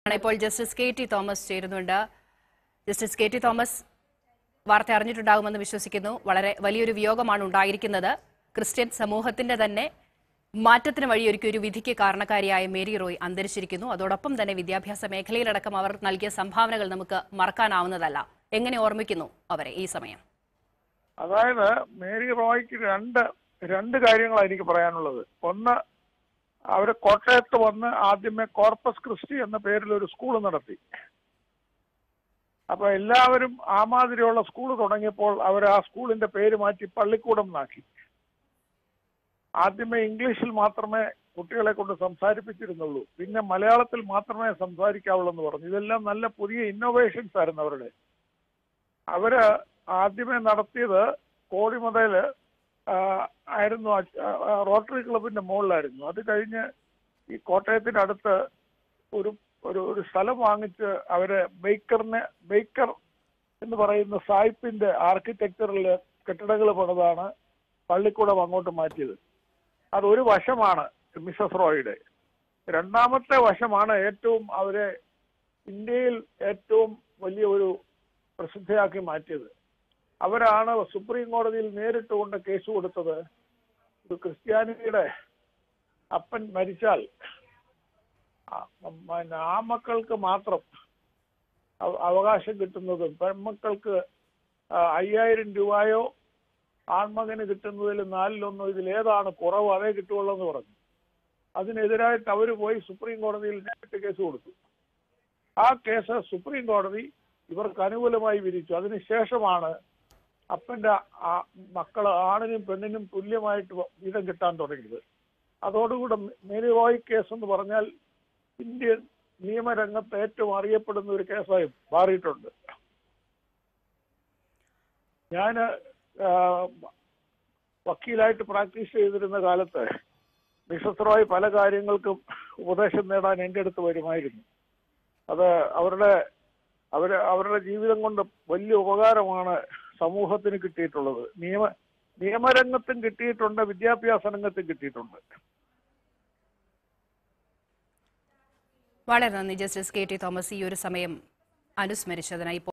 ആണ് ഇപ്പോൾ justice K T Thomas ചേരുന്നുണ്ട് ജസ്റ്റിസ് കെ ടി തോമസ് വാർത്ത അറിഞ്ഞിട്ടുണ്ടാകുമെന്ന് വിശ്വസിക്കുന്നു വളരെ വലിയൊരു വിയോഗമാണ് ഉണ്ടായിരിക്കുന്നത് ക്രിസ്ത്യൻ സമൂഹത്തിന്റെ തന്നെ മാറ്റത്തിന് വഴിയൊരുക്കിയ ഒരു വിധിക്ക് കാരണക്കാരിയായ മേരി റോയ് അന്തരിച്ചിരിക്കുന്നു അതോടൊപ്പം തന്നെ വിദ്യാഭ്യാസ മേഖലയിലടക്കം അവർ നൽകിയ സംഭാവനകൾ നമുക്ക് മറക്കാനാവുന്നതല്ല എങ്ങനെ ഓർമ്മിക്കുന്നു അവരെ ഈ സമയം അതായത് മേരി റോയ്ക്ക് രണ്ട് രണ്ട് കാര്യങ്ങളാണ് എനിക്ക് പറയാനുള്ളത് ഒന്ന് അവര് കോട്ടയത്ത് വന്ന് ആദ്യമേ കോർപ്പസ് ക്രിസ്റ്റി എന്ന പേരിൽ ഒരു സ്കൂൾ നടത്തി അപ്പൊ എല്ലാവരും ആ മാതിരിയുള്ള സ്കൂൾ തുടങ്ങിയപ്പോൾ അവർ ആ സ്കൂളിന്റെ പേര് മാറ്റി പള്ളിക്കൂടം എന്നാക്കി ആദ്യമേ ഇംഗ്ലീഷിൽ മാത്രമേ കുട്ടികളെ കൊണ്ട് സംസാരിപ്പിച്ചിരുന്നുള്ളൂ പിന്നെ മലയാളത്തിൽ മാത്രമേ സംസാരിക്കാവുള്ളൂ എന്ന് പറഞ്ഞു ഇതെല്ലാം നല്ല പുതിയ ഇന്നോവേഷൻസ് ആയിരുന്നു അവരുടെ അവര് ആദ്യമേ നടത്തിയത് കോടിമുതല് ആ, ആയിരുന്നു അ- ആ, റോട്ടറി ക്ലബിന്റെ മുകളിലായിരുന്നു അത് കഴിഞ്ഞ് ഈ കോട്ടയത്തിന്റെ അടുത്ത് ഒരു ഒരു ഒരു സ്ഥലം വാങ്ങിച്ച് അവര് ബേക്കറിനെ ബേക്കർ എന്ന് പറയുന്ന സായിപ്പിന്റെ ആർക്കിടെക്ചറിൽ കെട്ടിടങ്ങൾ പണിതാണ് പള്ളിക്കൂടം അങ്ങോട്ട് മാറ്റിയത് അത് ഒരു വശമാണ് മിസസ് റോയുടെ രണ്ടാമത്തെ വശമാണ് ഏറ്റവും അവരെ ഇന്ത്യയിൽ ഏറ്റവും വലിയ ഒരു പ്രസിദ്ധയാക്കി മാറ്റിയത് അവരാണ് സുപ്രീം കോടതിയിൽ നേരിട്ട് കൊണ്ട് കേസ് കൊടുത്തത് ഒരു ക്രിസ്ത്യാനിയുടെ അപ്പൻ മരിച്ചാൽ ആ, പിന്നെ ആ മക്കൾക്ക് മാത്രം അവ- അവകാശം കിട്ടുന്നതും പെൺമക്കൾക്ക് ആ, അയ്യായിരം രൂപയോ ആൺമകന് കിട്ടുന്നതിൽ നാലിലൊന്നോ ഇതിലേതാണ് കുറവ് അതേ കിട്ടുള്ളൂ എന്ന് പറഞ്ഞു അതിനെതിരായിട്ട് അവർ പോയി സുപ്രീം കോടതിയിൽ നേരിട്ട് കേസ് കൊടുത്തു ആ കേസ് സുപ്രീം കോടതി ഇവർക്ക് അനുകൂലമായി വിധിച്ചു അതിനുശേഷമാണ് അപ്പന്റെ ആ മക്കള് ആണിനും പെണ്ണിനും തുല്യമായിട്ട് വീതം കിട്ടാൻ തുടങ്ങിയത് അതോടുകൂടെ മേരി റോയ് കേസ് എന്ന് പറഞ്ഞാൽ ഇന്ത്യൻ നിയമരംഗത്ത് ഏറ്റവും അറിയപ്പെടുന്ന ഒരു കേസായി മാറിയിട്ടുണ്ട് ഞാൻ വക്കീലായിട്ട് പ്രാക്ടീസ് ചെയ്തിരുന്ന കാലത്ത് മിസസ് റോയ് പല കാര്യങ്ങൾക്കും ഉപദേശം നേടാൻ എൻ്റെ അടുത്ത് വരുമായിരുന്നു അത് അവരുടെ അവര് അവരുടെ ജീവിതം കൊണ്ട് വലിയ ഉപകാരമാണ് സമൂഹത്തിന് കിട്ടിയിട്ടുള്ളത് നിയമ നിയമരംഗത്തും കിട്ടിയിട്ടുണ്ട് വിദ്യാഭ്യാസ രംഗത്തും കിട്ടിയിട്ടുണ്ട് വളരെ നന്ദി ജസ്റ്റിസ് കെ ടി തോമസ് ഈ ഒരു സമയം അനുസ്മരിച്ചതിനായി